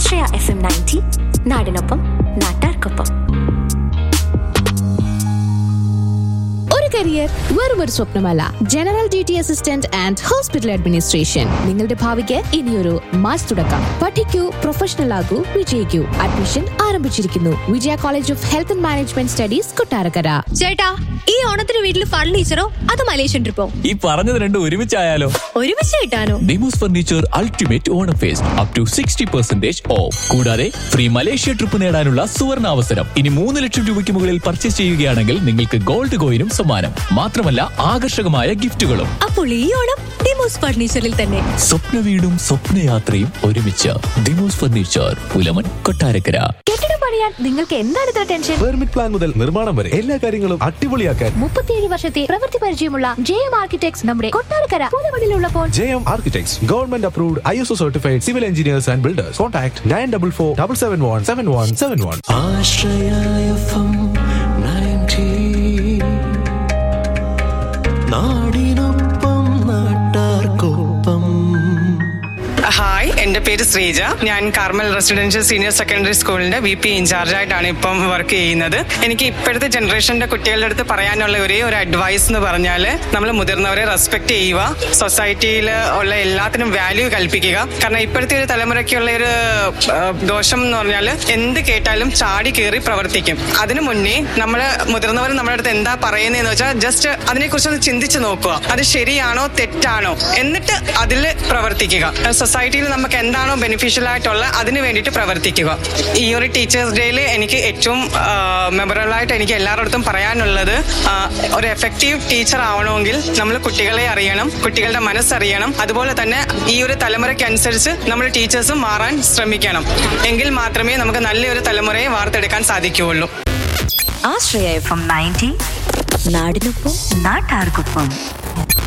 ആശ്രയ F M ninety നാടിനൊപ്പം നാട്ടാർക്കൊപ്പം ഒരു കരിയർ വെറും ഒരു സ്വപ്നമല്ല general duty assistant and hospital administration നിങ്ങളുടെ ഭാവിക്ക് ഇനിയൊരു മാസ് തുടക്കം പഠിക്കൂ പ്രൊഫഷണൽ ആകൂ വിജയിക്കൂ അഡ്മിഷൻ ആരംഭിച്ചിരിക്കുന്നു Vijaya college of health and management studies Kottarakkara ചേട്ടാ ഈ ഓണത്തിന് വീട്ടിൽ ഫർണിച്ചറോ അത് മലേഷ്യൻ ട്രിപ്പോ ഈ പറഞ്ഞത് രണ്ടും ഒരുമിച്ചായാലോ ഒരുമിച്ച് കിട്ടാനോ Demos furniture ultimate Onam fest up to sixty percentage off കൂടാതെ ഫ്രീ മലേഷ്യ ട്രിപ്പ് നേടാനുള്ള സുവർണ അവസരം ഇനി മൂന്ന് ലക്ഷം രൂപയ്ക്ക് മുകളിൽ പർച്ചേസ് ചെയ്യുകയാണെങ്കിൽ നിങ്ങൾക്ക് ഗോൾഡ് കോയിനും സമ്മാനം മാത്രമല്ല ആകർഷകമായ ഗിഫ്റ്റുകളും അപ്പോൾ ഈ ഓണം ഡിമോസ് ഫർണിച്ചറിൽ തന്നെ സ്വപ്ന വീടും സ്വപ്നയാത്രയും ഒരുമിച്ച് ഡിമോസ് ഫർണിച്ചർ പുലമൻ കൊട്ടാരക്കര കെട്ടിടം പണിയാൻ നിങ്ങൾക്ക് എന്താണ് ഇത്ര ടെൻഷൻ പെർമിറ്റ് പ്ലാൻ മുതൽ നിർമ്മാണം വരെ എല്ലാ കാര്യങ്ങളും അടിപൊളിയാക്കാൻ മുപ്പത്തിയേഴ് വർഷത്തെ പ്രവൃത്തി പരിചയമുള്ള ജെ എം ആർക്കിടെക്ട്സ് നമ്മുടെ കൊട്ടാരക്കര പുതുമണിലുള്ളപ്പോൾ J M architects government approved I S O certified civil engineers and builders contact nine double four double seven one seven one seven one ആശ്രയായഫം നാടിനൊപ്പം നാട്ടാർക്കൊപ്പം ഹായ് എന്റെ പേര് ശ്രീജ ഞാൻ കാർമൽ റെസിഡൻഷ്യൽ സീനിയർ സെക്കൻഡറി സ്കൂളിന്റെ V P in charge ആയിട്ടാണ് ഇപ്പം work ചെയ്യുന്നത് എനിക്ക് ഇപ്പോഴത്തെ ജനറേഷന്റെ കുട്ടികളുടെ അടുത്ത് പറയാനുള്ള ഒരേ ഒരു അഡ്വൈസ് എന്ന് പറഞ്ഞാൽ നമ്മൾ മുതിർന്നവരെ റെസ്പെക്ട് ചെയ്യുക സൊസൈറ്റിയിൽ ഉള്ള എല്ലാത്തിനും വാല്യൂ കൽപ്പിക്കുക കാരണം ഇപ്പോഴത്തെ ഒരു തലമുറയ്ക്കുള്ള ഒരു ആ, ദോഷം എന്ന് പറഞ്ഞാൽ എന്ത് കേട്ടാലും ചാടി കയറി പ്രവർത്തിക്കും അതിനു മുന്നേ നമ്മൾ മുതിർന്നവർ നമ്മുടെ അടുത്ത് എന്താ പറയുന്നതെന്ന് വെച്ചാൽ ജസ്റ്റ് അതിനെക്കുറിച്ച് ഒന്ന് ചിന്തിച്ച് നോക്കുക അത് ശരിയാണോ തെറ്റാണോ എന്നിട്ട് അതിൽ പ്രവർത്തിക്കുക സൊസൈറ്റിയിൽ നമുക്ക് എന്താണോ ബെനിഫിഷ്യൽ ആയിട്ടുള്ള അതിന് വേണ്ടിയിട്ട് പ്രവർത്തിക്കുക ഈ ഒരു ടീച്ചേഴ്സ് ഡേയിൽ എനിക്ക് ഏറ്റവും മെമ്മറബിൾ ആയിട്ട് എനിക്ക് എല്ലാവരുടെ പറയാനുള്ളത് ആ, ഒരു എഫക്റ്റീവ് ടീച്ചർ ആവണമെങ്കിൽ നമ്മൾ കുട്ടികളെ അറിയണം കുട്ടികളുടെ മനസ്സറിയണം അതുപോലെ തന്നെ ഈ ഒരു തലമുറയ്ക്ക് അനുസരിച്ച് നമ്മൾ ടീച്ചേഴ്സും മാറാൻ ശ്രമിക്കണം എങ്കിൽ മാത്രമേ നമുക്ക് നല്ലൊരു തലമുറയെ വാർത്തെടുക്കാൻ സാധിക്കുകയുള്ളൂ ആശ്രയ എഫ് എം നയൻറ്റി നാടിനൊപ്പം നാട്ടാർക്കൊപ്പം